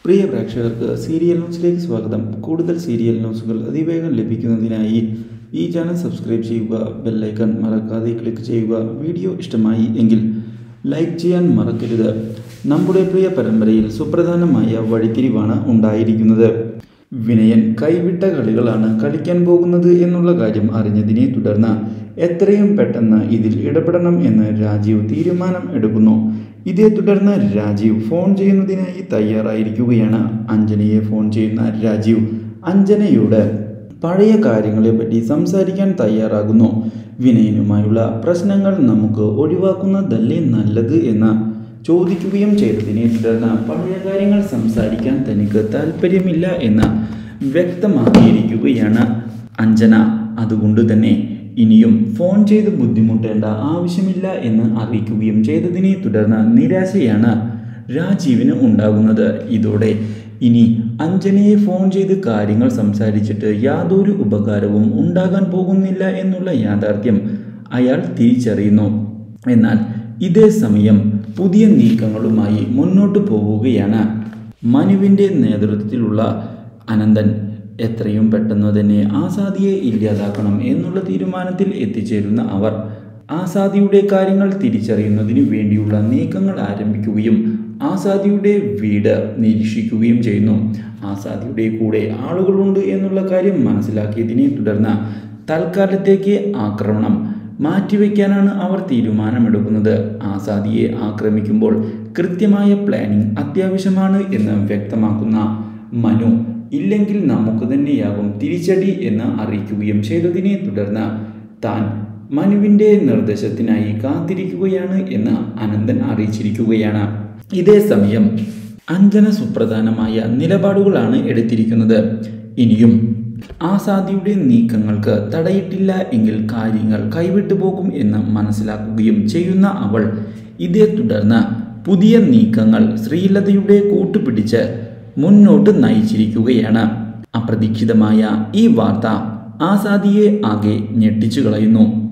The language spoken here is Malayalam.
പ്രിയ പ്രേക്ഷകർക്ക് സീരിയൽ ന്യൂസിലേക്ക് സ്വാഗതം കൂടുതൽ സീരിയൽ ന്യൂസുകൾ അതിവേഗം ലഭിക്കുന്നതിനായി ഈ ചാനൽ സബ്സ്ക്രൈബ് ചെയ്യുക ബെല്ലൈക്കൺ മറക്കാതെ ക്ലിക്ക് ചെയ്യുക വീഡിയോ ഇഷ്ടമായി എങ്കിൽ ലൈക്ക് ചെയ്യാൻ മറക്കരുത് നമ്മുടെ പ്രിയ പരമ്പരയിൽ സുപ്രധാനമായ വഴിത്തിരിവാണ് ഉണ്ടായിരിക്കുന്നത് വിനയൻ കൈവിട്ട കളികളാണ് കളിക്കാൻ പോകുന്നത് എന്നുള്ള കാര്യം അറിഞ്ഞതിനെ തുടർന്ന് എത്രയും പെട്ടെന്ന് ഇതിൽ ഇടപെടണം എന്ന് രാജീവ് തീരുമാനം എടുക്കുന്നു ഇതേ തുടർന്ന് രാജീവ് ഫോൺ ചെയ്യുന്നതിനായി തയ്യാറായിരിക്കുകയാണ് അഞ്ജനയെ ഫോൺ ചെയ്യുന്ന രാജീവ് അഞ്ജനയോട് പഴയ കാര്യങ്ങളെപ്പറ്റി സംസാരിക്കാൻ തയ്യാറാകുന്നു വിനയനുമായുള്ള പ്രശ്നങ്ങൾ നമുക്ക് ഒഴിവാക്കുന്നതല്ലേ നല്ലത് എന്ന് ചോദിക്കുകയും ചെയ്തതിനെ തുടർന്ന് പഴയ കാര്യങ്ങൾ സംസാരിക്കാൻ തനിക്ക് താല്പര്യമില്ല എന്ന് വ്യക്തമാക്കിയിരിക്കുകയാണ് അഞ്ജന അതുകൊണ്ട് തന്നെ ഇനിയും ഫോൺ ചെയ്ത് ബുദ്ധിമുട്ടേണ്ട ആവശ്യമില്ല എന്ന് അറിയിക്കുകയും ചെയ്തതിനെ തുടർന്ന് നിരാശയാണ് രാജീവിന് ഉണ്ടാകുന്നത് ഇതോടെ ഇനി അഞ്ജനയെ ഫോൺ ചെയ്ത് കാര്യങ്ങൾ സംസാരിച്ചിട്ട് യാതൊരു ഉപകാരവും ഉണ്ടാകാൻ പോകുന്നില്ല എന്നുള്ള യാഥാർത്ഥ്യം അയാൾ തിരിച്ചറിയുന്നു എന്നാൽ ഇതേ സമയം പുതിയ നീക്കങ്ങളുമായി മുന്നോട്ട് പോവുകയാണ് മനുവിൻ്റെ നേതൃത്വത്തിലുള്ള അനന്തൻ എത്രയും പെട്ടെന്ന് തന്നെ ആസാദിയെ ഇല്ലാതാക്കണം എന്നുള്ള തീരുമാനത്തിൽ എത്തിച്ചേരുന്ന അവർ ആസാദിയുടെ കാര്യങ്ങൾ തിരിച്ചറിയുന്നതിന് വേണ്ടിയുള്ള നീക്കങ്ങൾ ആരംഭിക്കുകയും ആസാദിയുടെ വീട് നിരീക്ഷിക്കുകയും ചെയ്യുന്നു ആസാദിയുടെ കൂടെ ആളുകളുണ്ട് എന്നുള്ള കാര്യം മനസ്സിലാക്കിയതിനെ തുടർന്ന് തൽക്കാലത്തേക്ക് ആക്രമണം മാറ്റിവെക്കാനാണ് അവർ തീരുമാനമെടുക്കുന്നത് ആസാദിയെ ആക്രമിക്കുമ്പോൾ കൃത്യമായ പ്ലാനിംഗ് അത്യാവശ്യമാണ് എന്ന് വ്യക്തമാക്കുന്ന മനു ഇല്ലെങ്കിൽ നമുക്ക് തന്നെയാകും തിരിച്ചടി എന്ന് അറിയിക്കുകയും ചെയ്തതിനെ തുടർന്ന് താൻ മനുവിൻ്റെ നിർദ്ദേശത്തിനായി കാത്തിരിക്കുകയാണ് എന്ന് അനന്തൻ അറിയിച്ചിരിക്കുകയാണ് ഇതേ സമയം അഞ്ജന സുപ്രധാനമായ നിലപാടുകളാണ് എടുത്തിരിക്കുന്നത് ഇനിയും ആസാദിയുടെ നീക്കങ്ങൾക്ക് തടയിട്ടില്ല എങ്കിൽ കാര്യങ്ങൾ കൈവിട്ടു പോകും എന്ന് മനസ്സിലാക്കുകയും ചെയ്യുന്ന അവൾ ഇതേ തുടർന്ന് പുതിയ നീക്കങ്ങൾ ശ്രീലതയുടെ കൂട്ടുപിടിച്ച് മുന്നോട്ട് നയിച്ചിരിക്കുകയാണ് അപ്രതീക്ഷിതമായ ഈ വാർത്ത ആസാദിയെ ആകെ ഞെട്ടിച്ചു കളയുന്നു